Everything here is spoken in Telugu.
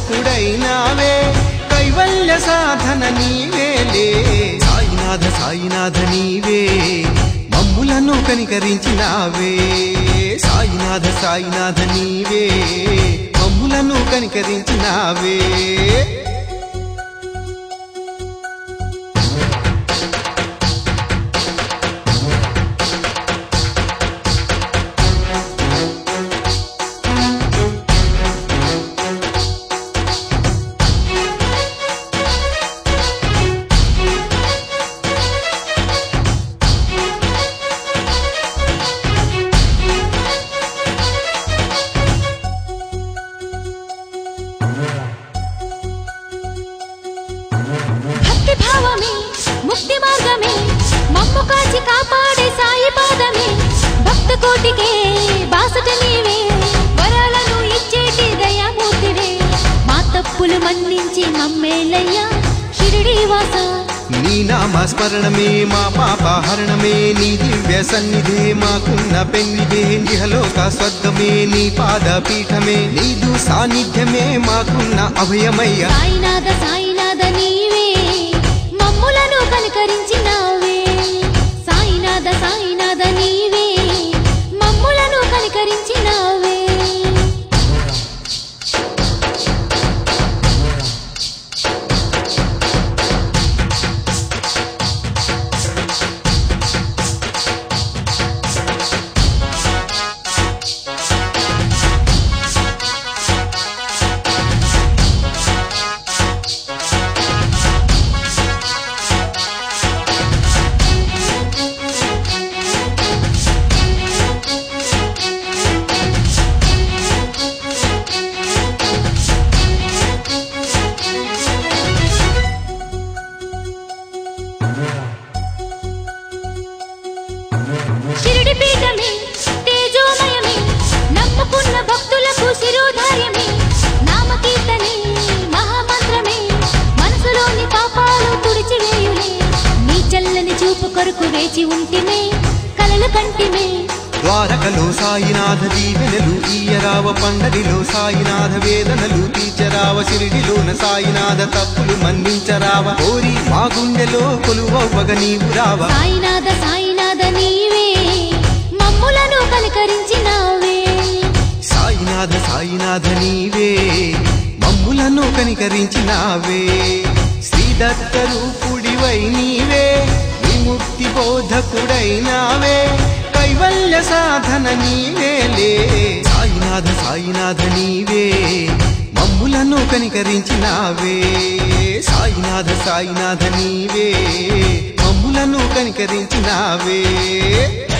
బోధకుడైనావే కైవల్య సాధన నీవేలే సాయినాథ సాయినాథ నీవే మమ్ములను కనికరించినావే సాయినాథ సాయినాథ నీవే మమ్ములను కనికరించినావే భక్తి భావమే ముక్తి మార్గమే మమ్ము కాచి కాపాడే సాయి పాదమే భక్త కోటికే బాసట నీవే వరాలను ఇచ్చేటి దయామూర్తివే మా తప్పులు మన్నించి మమ్మేలయ్యా షిరిడి వాస నీ నామ స్మరణమే మా పాపహరణమే నీ దివ్య సన్నిధే మాకున్న పెన్నిదే నిహలోక స్వర్గమే నీ పాద పీఠమే నీదు సాన్నిధ్యమే మాకున్న అభయమయ్య సాయినాథ సాయినాథ నీవే మమ్ములను కనికరించినావే సాయినాథ సాయినాథ నీవే మమ్ములను కనికరించినావే షిరిడి పీఠమే తేజోమయమే నమ్ముకున్న భక్తులకు శిరోధార్యమే నామకీర్తనే మహామంత్రమే మనసులోని పాపాలు తుడిచివేయులే నీ చల్లని చూపు కొరకు వేచి ఉంటిమే కలలు కంటిమే ద్వారకలో సాయినాథ దీవెనలు ఈయరావ పండరిలో సాయినాథ వేదనలు తీర్చరావ షిరిడిలోన సాయినాథ తప్పులు మన్నించరావ కోరి మా గుండెలో కొలువవ్వగ నీవు రావ సాయినాథ సాయినాథ నీవే మమ్ములను కనికరించినావే సాయినాథ సాయినాథ నీవే మమ్ములను కనికరించినావే శ్రీదత్త రూపుడివై నీవే విముక్తి బోధకుడైనావే కైవల్య సాధన నీవేలే సాయినాథ సాయినాథ నీవే మమ్ములను కనికరించినావే సాయినాథ సాయినాథ నీవే మమ్ములను కనికరించినావే